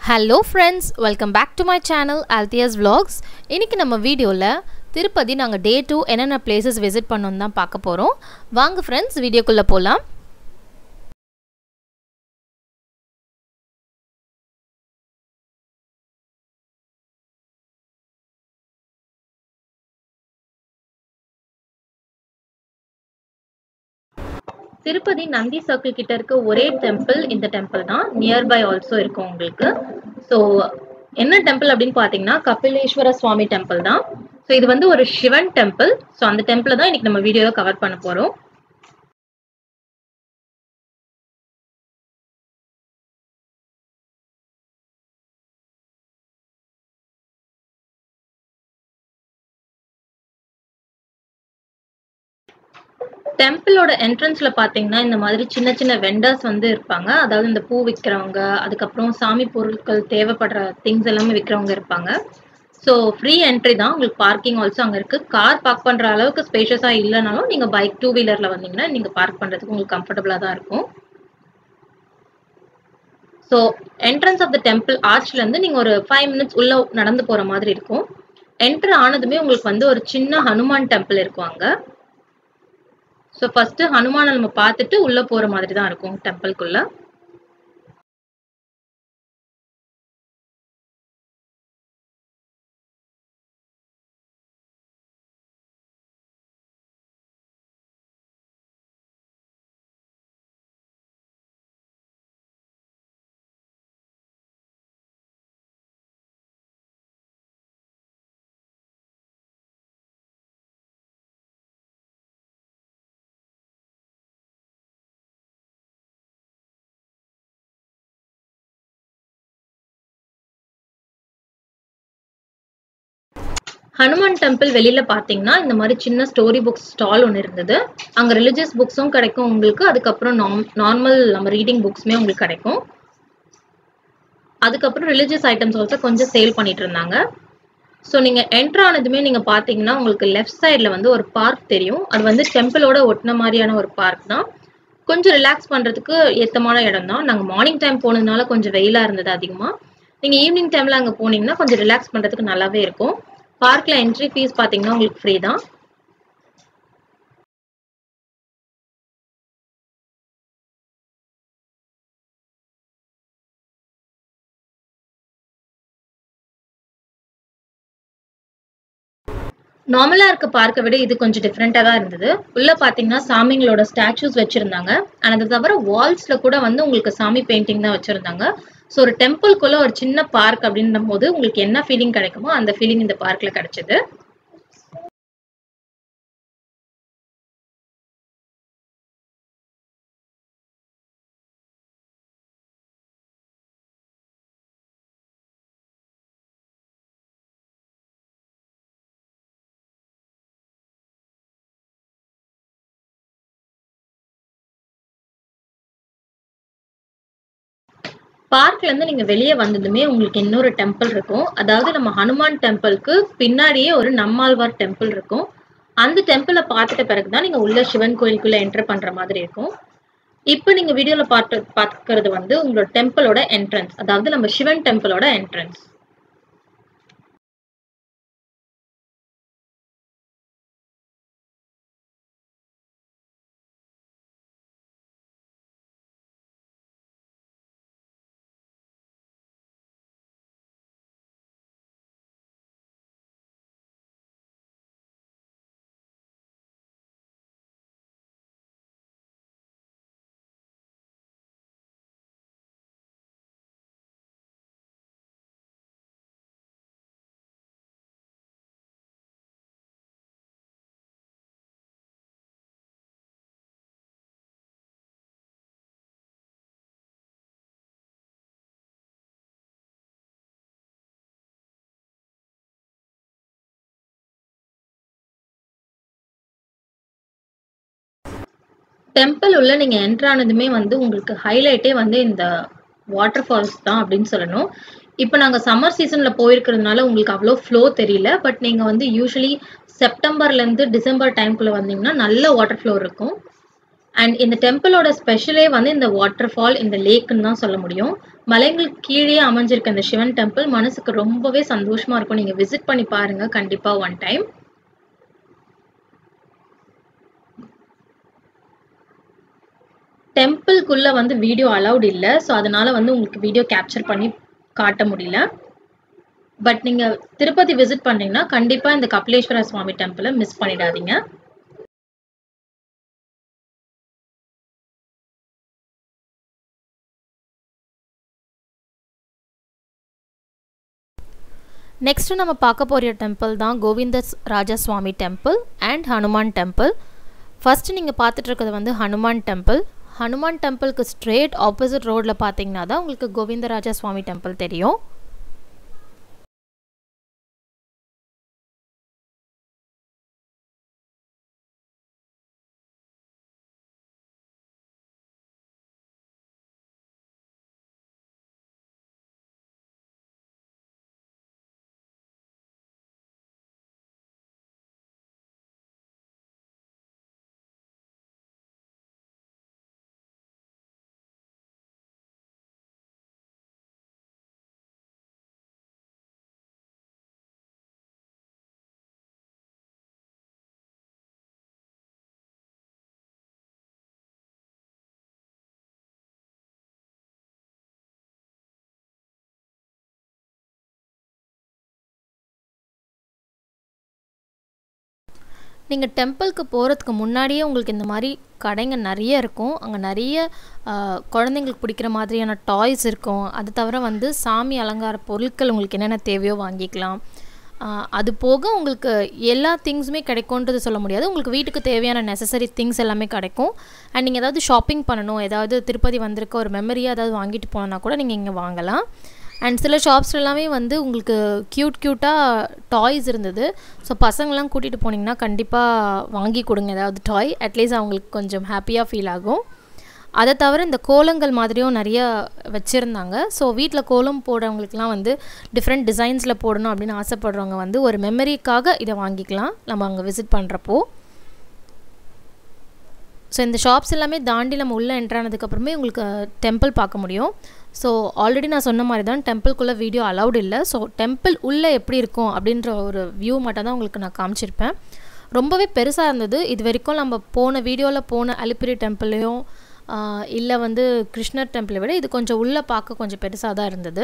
hello friends welcome back to my channel Althea's vlogs இன்னைக்கு நம்ம வீடியோவில் திருப்பதி நாங்கள் டே டூ என்னென்ன பிளேசஸ் விசிட் பண்ணோன்னு தான் பார்க்க போகிறோம் வாங்க ஃப்ரெண்ட்ஸ் வீடியோக்குள்ளே போகலாம் திருப்பதி நந்தி சர்க்கிள் கிட்ட இருக்க ஒரே டெம்பிள் இந்த டெம்பிள் தான் நியர்பை ஆல்சோ இருக்கும் உங்களுக்கு ஸோ என்ன டெம்பிள் அப்படின்னு பார்த்தீங்கன்னா கபிலேஸ்வர சுவாமி டெம்பிள் தான் ஸோ இது வந்து ஒரு சிவன் டெம்பிள் ஸோ அந்த டெம்பிளை தான் இன்னைக்கு நம்ம வீடியோவை கவர் பண்ண போகிறோம் டெம்பிளோட என்ட்ரன்ஸ்ல பாத்தீங்கன்னா இந்த மாதிரி சின்ன சின்ன வெண்டர்ஸ் வந்து இருப்பாங்க அதாவது இந்த பூ விற்கிறவங்க அதுக்கப்புறம் சாமி பொருட்கள் தேவைப்படுற திங்ஸ் எல்லாமே விற்கிறவங்க இருப்பாங்க ஸோ ஃப்ரீ என்ட்ரி தான் உங்களுக்கு பார்க்கிங் ஆல்சோ அங்கே இருக்கு கார் பார்க் பண்ற அளவுக்கு ஸ்பேஷஸா இல்லைனாலும் நீங்க பைக் டூ வீலர்ல வந்தீங்கன்னா நீங்க பார்க் பண்றதுக்கு உங்களுக்கு கம்ஃபர்டபுளா தான் இருக்கும் so entrance of the temple ஆர்ச்ல இருந்து நீங்க ஒரு ஃபைவ் மினிட்ஸ் உள்ள நடந்து போற மாதிரி இருக்கும் என்டர் ஆனதுமே உங்களுக்கு வந்து ஒரு சின்ன ஹனுமான் டெம்பிள் இருக்கும் அங்க ஸோ ஃபர்ஸ்ட் ஹனுமானை நம்ம பார்த்துட்டு உள்ள போற மாதிரி தான் இருக்கும் டெம்பிள்குள்ள ஹனுமான் டெம்பிள் வெளியில பாத்தீங்கன்னா இந்த மாதிரி சின்ன ஸ்டோரி புக்ஸ் ஸ்டால் ஒன்று இருந்தது அங்க ரிலிஜியஸ் புக்ஸும் கிடைக்கும் உங்களுக்கு அதுக்கப்புறம் நார்மல் நம்ம ரீடிங் புக்ஸுமே உங்களுக்கு கிடைக்கும் அதுக்கப்புறம் ரிலிஜியஸ் ஐட்டம்ஸ் ஆல்சோ கொஞ்சம் சேல் பண்ணிட்டு இருந்தாங்க ஸோ நீங்க என்ட்ரு ஆனதுமே நீங்க பாத்தீங்கன்னா உங்களுக்கு லெஃப்ட் சைட்ல வந்து ஒரு பார்க் தெரியும் அது வந்து டெம்பிளோட ஒட்டின மாதிரியான ஒரு பார்க் தான் கொஞ்சம் ரிலாக்ஸ் பண்றதுக்கு ஏத்தமான இடம் தான் நாங்க மார்னிங் டைம் போனதுனால கொஞ்சம் வெயிலா இருந்தது அதிகமா நீங்க ஈவினிங் டைம்ல அங்க போனீங்கன்னா கொஞ்சம் ரிலாக்ஸ் பண்றதுக்கு நல்லாவே இருக்கும் பார்க்ல என்ட்ரி ஃபீஸ் பாத்தீங்கன்னா உங்களுக்கு ஃப்ரீ தான் நார்மலா இருக்க பார்க்கை விட இது கொஞ்சம் டிஃப்ரெண்டா தான் இருந்தது உள்ள பாத்தீங்கன்னா சாமிங்களோட ஸ்டாச்சூஸ் வச்சிருந்தாங்க அண்ட் அது தவிர வால்ஸ்ல கூட வந்து உங்களுக்கு சாமி பெயிண்டிங் தான் வச்சிருந்தாங்க ஸோ ஒரு டெம்பிள்குள்ள ஒரு சின்ன பார்க் அப்படின்னும் போது உங்களுக்கு என்ன ஃபீலிங் கிடைக்குமோ அந்த ஃபீலிங் இந்த பார்க்ல கிடைச்சது பார்க்ல இருந்து நீங்க வெளியே வந்ததுமே உங்களுக்கு இன்னொரு டெம்பிள் இருக்கும் அதாவது நம்ம ஹனுமான் டெம்பிளுக்கு பின்னாடியே ஒரு நம்மாழ்வார் டெம்பிள் இருக்கும் அந்த டெம்பிளை பார்த்துட்ட பிறகுதான் நீங்க உள்ள சிவன் கோயிலுக்குள்ள என்டர் பண்ற மாதிரி இருக்கும் இப்போ நீங்க வீடியோல பார்த்து பார்க்கறது வந்து உங்களோட டெம்பிளோட என்ட்ரன்ஸ் அதாவது நம்ம சிவன் டெம்பிளோட என்ட்ரன்ஸ் டெம்பிள் உள்ள நீங்க என்டர் ஆனதுமே வந்து உங்களுக்கு ஹைலைட்டே வந்து இந்த வாட்டர் ஃபால்ஸ் தான் அப்படின்னு சொல்லணும் இப்போ நாங்க சம்மர் சீசன்ல போயிருக்கிறதுனால உங்களுக்கு அவ்வளோ ஃப்ளோ தெரியல பட் நீங்க வந்து யூஸ்வலி செப்டம்பர்ல இருந்து டிசம்பர் டைம்குள்ள வந்தீங்கன்னா நல்ல வாட்டர் ஃப்ளோ இருக்கும் அண்ட் இந்த டெம்பிளோட ஸ்பெஷலே வந்து இந்த வாட்டர் ஃபால் இந்த லேக்குன்னு தான் சொல்ல முடியும் மலைங்களுக்கு கீழே அமைஞ்சிருக்க இந்த சிவன் டெம்பிள் மனசுக்கு ரொம்பவே சந்தோஷமா இருக்கும் நீங்க விசிட் பண்ணி பாருங்க கண்டிப்பா ஒன் டைம் டெம்பிள்குள்ள வந்து வீடியோ அலௌட் இல்லை ஸோ அதனால வந்து உங்களுக்கு வீடியோ கேப்சர் பண்ணி காட்ட முடியல பட் நீங்க திருப்பதி விசிட் பண்ணீங்கன்னா கண்டிப்பா இந்த கபிலேஸ்வர சுவாமி டெம்பிளை மிஸ் பண்ணிடாதீங்க நெக்ஸ்ட்டு நம்ம பார்க்க போகிற டெம்பிள் தான் Govinda Rajaswami temple and Hanuman temple first நீங்கள் பார்த்துட்டு இருக்கிறது வந்து ஹனுமான் டெம்பிள் ஹனுமான் டெம்பிளுக்கு ஸ்ட்ரெயிட் ஆப்போசிட் ரோடில் பார்த்தீங்கன்னா தான் உங்களுக்கு கோவிந்தராஜா சுவாமி டெம்பிள் தெரியும் நீங்கள் டெம்பிளுக்கு போகிறதுக்கு முன்னாடியே உங்களுக்கு இந்த மாதிரி கடைங்க நிறைய இருக்கும் அங்கே நிறைய குழந்தைங்களுக்கு பிடிக்கிற மாதிரியான டாய்ஸ் இருக்கும் அது தவிர வந்து சாமி அலங்கார பொருட்கள் உங்களுக்கு என்னென்ன தேவையோ வாங்கிக்கலாம் அது போக உங்களுக்கு எல்லா திங்ஸுமே கிடைக்கும்ன்றது சொல்ல முடியாது உங்களுக்கு வீட்டுக்கு தேவையான நெசசரி திங்ஸ் எல்லாமே கிடைக்கும் அண்ட் நீங்கள் ஏதாவது ஷாப்பிங் பண்ணணும் ஏதாவது திருப்பதி வந்திருக்க ஒரு மெமரியாக ஏதாவது வாங்கிட்டு போனோன்னா கூட நீங்கள் இங்கே வாங்கலாம் அண்ட் சில ஷாப்ஸ் எல்லாமே வந்து உங்களுக்கு க்யூட் க்யூட்டாக டாய்ஸ் இருந்தது ஸோ பசங்களாம் கூட்டிகிட்டு போனீங்கன்னா கண்டிப்பாக வாங்கி கொடுங்க ஏதாவது டாய் அட்லீஸ்ட் அவங்களுக்கு கொஞ்சம் ஹாப்பியாக ஃபீல் ஆகும் அதை தவிர இந்த கோலங்கள் மாதிரியும் நிறைய வச்சுருந்தாங்க ஸோ வீட்டில் கோலம் போடுறவங்களுக்குலாம் வந்து டிஃப்ரெண்ட் டிசைன்ஸில் போடணும் அப்படின்னு ஆசைப்படுறவங்க வந்து ஒரு மெமரிக்காக இதை வாங்கிக்கலாம் நம்ம அங்கே விசிட் பண்ணுறப்போ ஸோ இந்த ஷாப்ஸ் எல்லாமே தாண்டி நம்ம உள்ளே என்ட்ரானதுக்கப்புறமே உங்களுக்கு டெம்பிள் பார்க்க முடியும் ஸோ ஆல்ரெடி நான் சொன்ன மாதிரி தான் டெம்பிள்குள்ளே வீடியோ அலௌட் இல்லை ஸோ டெம்பிள் உள்ளே எப்படி இருக்கும் அப்படின்ற ஒரு வியூ மட்டும் தான் உங்களுக்கு நான் காமிச்சிருப்பேன் ரொம்பவே பெருசாக இருந்தது இது வரைக்கும் நம்ம போன வீடியோவில் போன அலிப்பிரி டெம்பிளையும் இல்லை வந்து கிருஷ்ணர் டெம்பிளை விட இது கொஞ்சம் உள்ளே பார்க்க கொஞ்சம் பெருசாக தான் இருந்தது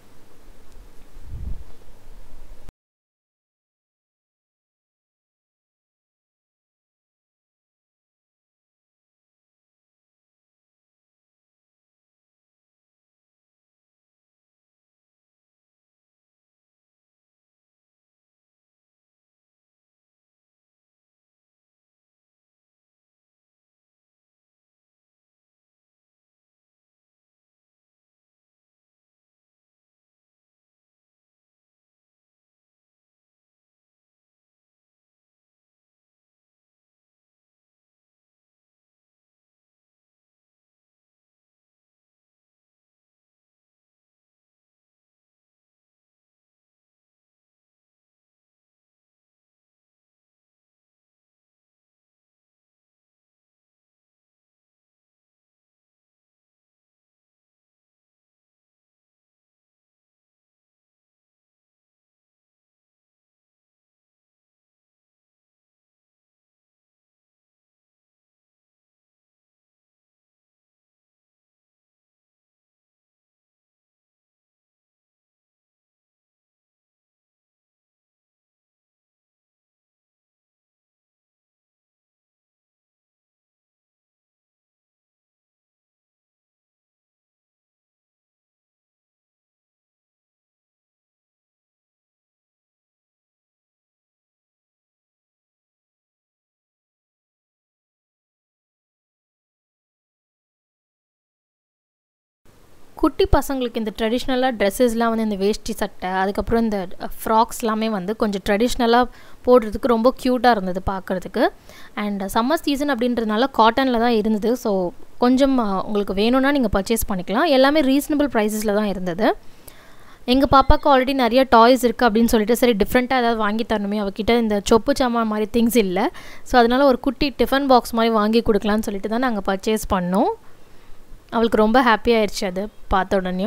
குட்டி பசங்களுக்கு இந்த ட்ரெடிஷ்னலாக ட்ரெஸ்ஸஸ்லாம் வந்து இந்த வேஷ்டி சட்டை அதுக்கப்புறம் இந்த ஃப்ராக்ஸ் எல்லாமே வந்து கொஞ்சம் ட்ரெடிஷ்னலாக போடுறதுக்கு ரொம்ப க்யூட்டாக இருந்தது பார்க்குறதுக்கு அண்ட் சம்மர் சீசன் அப்படின்றதுனால காட்டனில் தான் இருந்தது ஸோ கொஞ்சம் உங்களுக்கு வேணும்னா நீங்கள் பர்ச்சேஸ் பண்ணிக்கலாம் எல்லாமே ரீசனபிள் ப்ரைஸஸில் தான் இருந்தது எங்கள் பாப்பாவுக்கு ஆல்ரெடி நிறைய டாய்ஸ் இருக்குது அப்படின்னு சொல்லிட்டு சரி டிஃப்ரெண்ட்டாக ஏதாவது வாங்கி தரணுமே அவகிட்ட இந்த சொப்பு சாமான் மாதிரி திங்ஸ் இல்லை ஸோ அதனால் ஒரு குட்டி டிஃபன் பாக்ஸ் மாதிரி வாங்கி கொடுக்கலான்னு சொல்லிட்டு தான் நாங்கள் பர்ச்சேஸ் பண்ணோம் அவளுக்கு ரொம்ப ஹாப்பியாகிடுச்சு அது பார்த்த உடனேயும்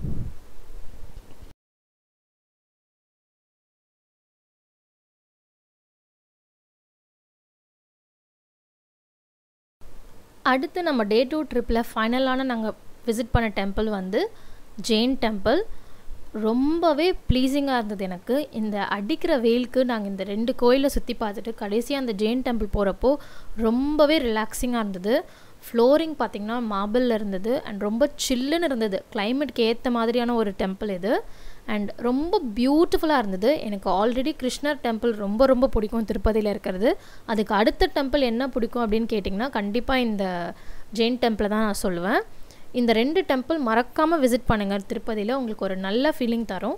அடுத்து நம்ம டே டூ ட்ரிப்பில் ஃபைனலான நாங்கள் விசிட் பண்ண டெம்பிள் வந்து ஜெயின் டெம்பிள் ரொம்பவே ப்ளீஸிங்காக இருந்தது எனக்கு இந்த அடிக்கிற வெயிலுக்கு நாங்கள் இந்த ரெண்டு கோயிலை சுற்றி பார்த்துட்டு கடைசியாக அந்த ஜெயின் டெம்பிள் போகிறப்போ ரொம்பவே ரிலாக்ஸிங்காக இருந்தது ஃப்ளோரிங் பார்த்திங்கன்னா மார்பிளில் இருந்தது அண்ட் ரொம்ப சில்லுன்னு இருந்தது கிளைமேட்க்கு ஏற்ற மாதிரியான ஒரு டெம்பிள் இது அண்ட் ரொம்ப பியூட்டிஃபுல்லாக இருந்தது எனக்கு ஆல்ரெடி கிருஷ்ணர் டெம்பிள் ரொம்ப ரொம்ப பிடிக்கும் திருப்பதியில் இருக்கிறது அதுக்கு அடுத்த டெம்பிள் என்ன பிடிக்கும் அப்படின்னு கேட்டிங்கன்னா கண்டிப்பாக இந்த ஜெயின் டெம்பிளை தான் நான் சொல்லுவேன் இந்த ரெண்டு டெம்பிள் மறக்காமல் விசிட் பண்ணுங்கள் திருப்பதியில் உங்களுக்கு ஒரு நல்ல ஃபீலிங் தரும்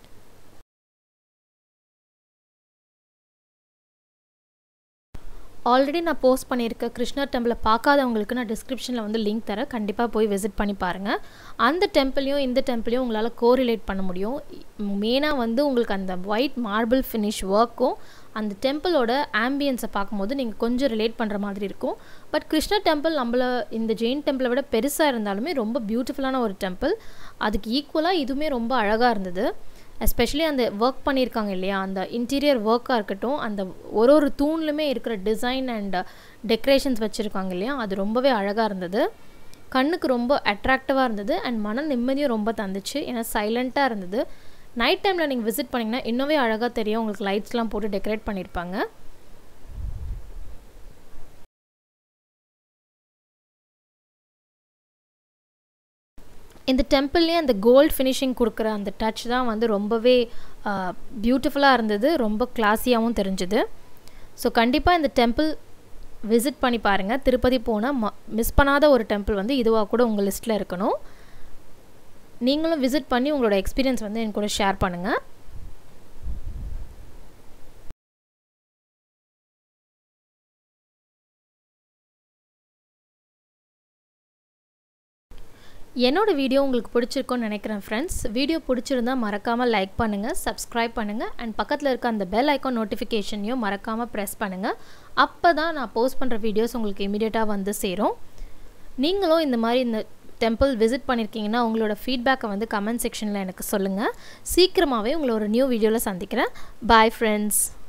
ஆல்ரெடி நான் போஸ்ட் பண்ணியிருக்க கிருஷ்ணர் டெம்பிளை பார்க்காதவங்களுக்கு நான் டிஸ்கிரிப்ஷனில் வந்து லிங்க் தரேன் கண்டிப்பாக போய் விசிட் பண்ணி பாருங்கள் அந்த டெம்பிளையும் இந்த டெம்பிளையும் உங்களால் கோரிலேட் பண்ண முடியும் மெயினாக வந்து உங்களுக்கு அந்த ஒயிட் மார்பிள் ஃபினிஷ் ஒர்க்கும் அந்த டெம்பிளோட ஆம்பியன்ஸை பார்க்கும்போது நீங்கள் கொஞ்சம் ரிலேட் பண்ணுற மாதிரி இருக்கும் பட் கிருஷ்ணர் டெம்பிள் நம்மள இந்த ஜெயின் டெம்பிளை விட பெருசாக இருந்தாலுமே ரொம்ப பியூட்டிஃபுல்லான ஒரு டெம்பிள் அதுக்கு ஈக்குவலாக இதுவுமே ரொம்ப அழகாக இருந்தது எஸ்பெஷலி அந்த ஒர்க் பண்ணியிருக்காங்க இல்லையா அந்த இன்டீரியர் ஒர்க்காக இருக்கட்டும் அந்த ஒரு ஒரு தூண்லுமே இருக்கிற டிசைன் அண்ட் டெக்கரேஷன்ஸ் வச்சுருக்காங்க இல்லையா அது ரொம்பவே அழகாக இருந்தது கண்ணுக்கு ரொம்ப அட்ராக்டிவாக இருந்தது அண்ட் மன நிம்மதியும் ரொம்ப தந்துச்சு ஏன்னா சைலண்ட்டாக இருந்தது நைட் டைமில் நீங்கள் விசிட் பண்ணிங்கன்னா இன்னுமே அழகாக தெரியும் உங்களுக்கு லைட்ஸ்லாம் போட்டு டெக்கரேட் பண்ணியிருப்பாங்க இந்த டெம்பிள்லேயே அந்த கோல்ட் ஃபினிஷிங் கொடுக்குற அந்த டச் தான் வந்து ரொம்பவே பியூட்டிஃபுல்லாக இருந்தது ரொம்ப கிளாஸியாகவும் தெரிஞ்சுது ஸோ கண்டிப்பாக இந்த டெம்பிள் விசிட் பண்ணி பாருங்கள் திருப்பதி போனால் ம மிஸ் பண்ணாத ஒரு டெம்பிள் வந்து இதுவாக கூட உங்கள் லிஸ்ட்டில் இருக்கணும் நீங்களும் விசிட் பண்ணி உங்களோட எக்ஸ்பீரியன்ஸ் வந்து என் கூட ஷேர் பண்ணுங்கள் என்னோட வீடியோ உங்களுக்கு பிடிச்சிருக்கும்னு நினைக்கிறேன் ஃப்ரெண்ட்ஸ் வீடியோ பிடிச்சிருந்தா மறக்காமல் லைக் பண்ணுங்கள் சப்ஸ்கிரைப் பண்ணுங்கள் அண்ட் பக்கத்தில் இருக்க அந்த பெல் ஐக்கான் நோட்டிஃபிகேஷனையும் மறக்காமல் ப்ரெஸ் பண்ணுங்கள் அப்போ தான் நான் போஸ்ட் பண்ணுற வீடியோஸ் உங்களுக்கு இமீடியட்டாக வந்து சேரும் நீங்களும் இந்த மாதிரி இந்த டெம்பிள் விசிட் பண்ணியிருக்கீங்கன்னா உங்களோட ஃபீட்பேக்கை வந்து கமெண்ட் செக்ஷனில் எனக்கு சொல்லுங்கள் சீக்கிரமாகவே உங்களை ஒரு நியூ வீடியோவில் சந்திக்கிறேன் பாய் ஃப்ரெண்ட்ஸ்